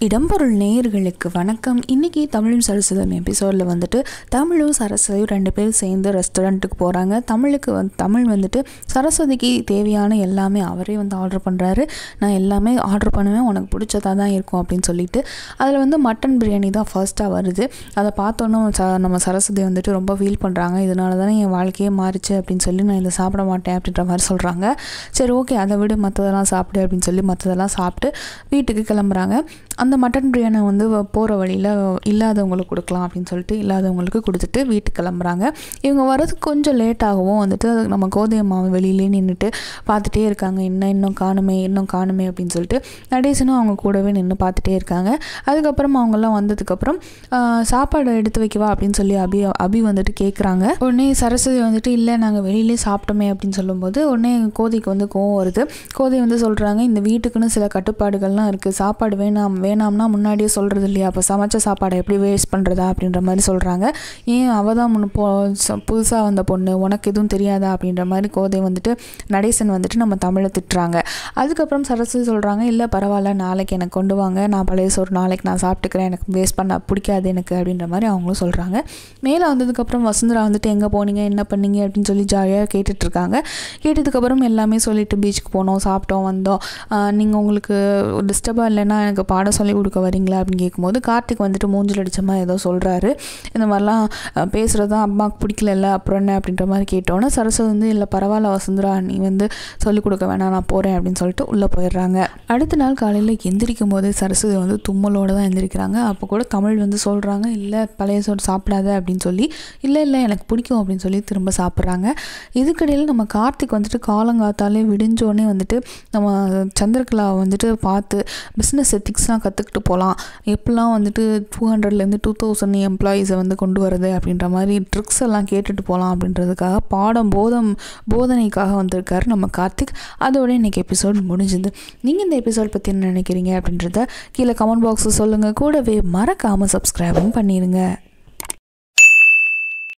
இடம்பொருள் நேயர்களுக்கு வணக்கம் இன்றைக்கி தமிழும் சரஸ்வதம் எபிசோடில் வந்துட்டு தமிழும் சரஸ்வதியும் ரெண்டு பேரும் சேர்ந்து ரெஸ்டாரண்ட்டுக்கு போகிறாங்க தமிழுக்கு வந்து தமிழ் வந்துட்டு சரஸ்வதிக்கு தேவையான எல்லாமே அவரே வந்து ஆர்டர் பண்ணுறாரு நான் எல்லாமே ஆர்டர் பண்ணுவேன் உனக்கு பிடிச்சதாக தான் இருக்கும் அப்படின்னு சொல்லிட்டு அதில் வந்து மட்டன் பிரியாணி தான் ஃபர்ஸ்ட்டாக வருது அதை பார்த்தோன்னே ச நம்ம சரஸ்வதி வந்துட்டு ரொம்ப ஃபீல் பண்ணுறாங்க இதனால தானே என் வாழ்க்கையே மாறிச்சு அப்படின்னு சொல்லி நான் இதை சாப்பிட மாட்டேன் அப்படின்ற மாதிரி சொல்கிறாங்க சரி ஓகே அதை விட மற்றதெல்லாம் சாப்பிடு அப்படின்னு சொல்லி மற்றதெல்லாம் சாப்பிட்டு வீட்டுக்கு கிளம்புறாங்க அந்த மட்டன் பிரியாணி வந்து போகிற வழியில் இல்லாதவங்களுக்கு கொடுக்கலாம் அப்படின்னு சொல்லிட்டு இல்லாதவங்களுக்கு கொடுத்துட்டு வீட்டுக்கு கிளம்புறாங்க இவங்க வர்றதுக்கு கொஞ்சம் லேட் ஆகவும் வந்துட்டு நம்ம கோதை மாவு வெளியிலே நின்றுட்டு பார்த்துட்டே இருக்காங்க என்ன இன்னும் காணுமே இன்னும் காணுமே அப்படின்னு சொல்லிட்டு நடேசனும் அவங்க கூடவே நின்று பார்த்துட்டே இருக்காங்க அதுக்கப்புறம் அவங்கெல்லாம் வந்ததுக்கப்புறம் ஆஹ், சாப்பாடு எடுத்து வைக்கவா அப்படின்னு சொல்லி அபி அபி வந்துட்டு கேட்குறாங்க உடனே சரஸ்வதி வந்துட்டு இல்லை நாங்கள் வெளியிலே சாப்பிட்டோமே அப்படின்னு சொல்லும்போது உடனே கோதைக்கு வந்து கோவம் வருது கோதை வந்து சொல்கிறாங்க இந்த வீட்டுக்குன்னு சில கட்டுப்பாடுகள்லாம் இருக்குது சாப்பாடு வேணாம் வேணாம்னா முன்னாடியே சொல்கிறது இல்லையா அப்போ சமைச்ச சாப்பாடை எப்படி வேஸ்ட் பண்ணுறதா அப்படின்ற மாதிரி சொல்கிறாங்க ஏன் அவள் தான் முன்ன போ புதுசாக வந்த பொண்ணு உனக்கு எதுவும் தெரியாதா அப்படின்ற மாதிரி கோதை வந்துட்டு நடேசன் வந்துட்டு நம்ம தமிழை திட்டுறாங்க அதுக்கப்புறம் சரஸ்வதி சொல்கிறாங்க இல்லை பரவாயில்ல நாளைக்கு எனக்கு கொண்டு வாங்க நான் பழைய சோறு நாளைக்கு நான் சாப்பிட்டுக்கிறேன் எனக்கு வேஸ்ட் பண்ண பிடிக்காது எனக்கு அப்படின்ற மாதிரி அவங்களும் சொல்கிறாங்க மேலே வந்ததுக்கப்புறம் வசுந்தரா வந்துட்டு எங்கே போனீங்க என்ன பண்ணீங்க அப்படின்னு சொல்லி ஜாலியாக கேட்டுட்ருக்காங்க கேட்டதுக்கப்புறம் எல்லாமே சொல்லிட்டு பீச்சுக்கு போனோம் சாப்பிட்டோம் வந்தோம் நீங்கள் உங்களுக்கு டிஸ்டர்பாக இல்லைன்னா எனக்கு பாடம் சொல்லி கொடுக்க வரீங்களா அப்படின்னு கேட்கும்போது கார்த்திக் வந்துட்டு மூஞ்சில் அடிச்ச மாதிரி ஏதோ சொல்கிறாரு இந்த மாதிரிலாம் பேசுகிறது தான் அம்மாவுக்கு பிடிக்கல அப்புறம் என்ன அப்படின்ற மாதிரி கேட்டோன்னே சரஸ்வதி வந்து இல்லை பரவாயில்ல வசுந்தரா நீ வந்து சொல்லிக் கொடுக்க வேணாம் நான் போகிறேன் அப்படின்னு சொல்லிட்டு உள்ளே போயிடுறாங்க அடுத்த நாள் காலையில் எந்திரிக்கும் போது சரஸ்வதி வந்து தும்மலோடு தான் எந்திரிக்கிறாங்க அப்போ கூட தமிழ் வந்து சொல்கிறாங்க இல்லை பழைய சோறு சாப்பிடாத அப்படின்னு சொல்லி இல்லை இல்லை எனக்கு பிடிக்கும் அப்படின்னு சொல்லி திரும்ப சாப்பிட்றாங்க இதுக்கிடையில் நம்ம கார்த்திக் வந்துட்டு காலங்காத்தாலே விடிஞ்சோடனே வந்துட்டு நம்ம சந்திரகலாவை வந்துட்டு பார்த்து பிஸ்னஸ் எத்திக்ஸ்லாம் கற்றுக்கிட்டு போகலாம் எப்படிலாம் வந்துட்டு டூ ஹண்ட்ரட்லேருந்து டூ தௌசண்ட் எம்ப்ளாயீஸை வந்து கொண்டு வரது அப்படின்ற மாதிரி ட்ரிக்ஸ் எல்லாம் கேட்டுட்டு போகலாம் அப்படின்றதுக்காக பாடம் போதம் போதனைக்காக வந்திருக்காரு நம்ம கார்த்திக் அதோட இன்னைக்கு எபிசோட் முடிஞ்சுது நீங்கள் இந்த எபிசோட் பற்றி என்ன நினைக்கிறீங்க அப்படின்றத கீழே கமெண்ட் பாக்ஸில் சொல்லுங்கள் கூடவே மறக்காமல் சப்ஸ்கிரைபும் பண்ணிடுங்க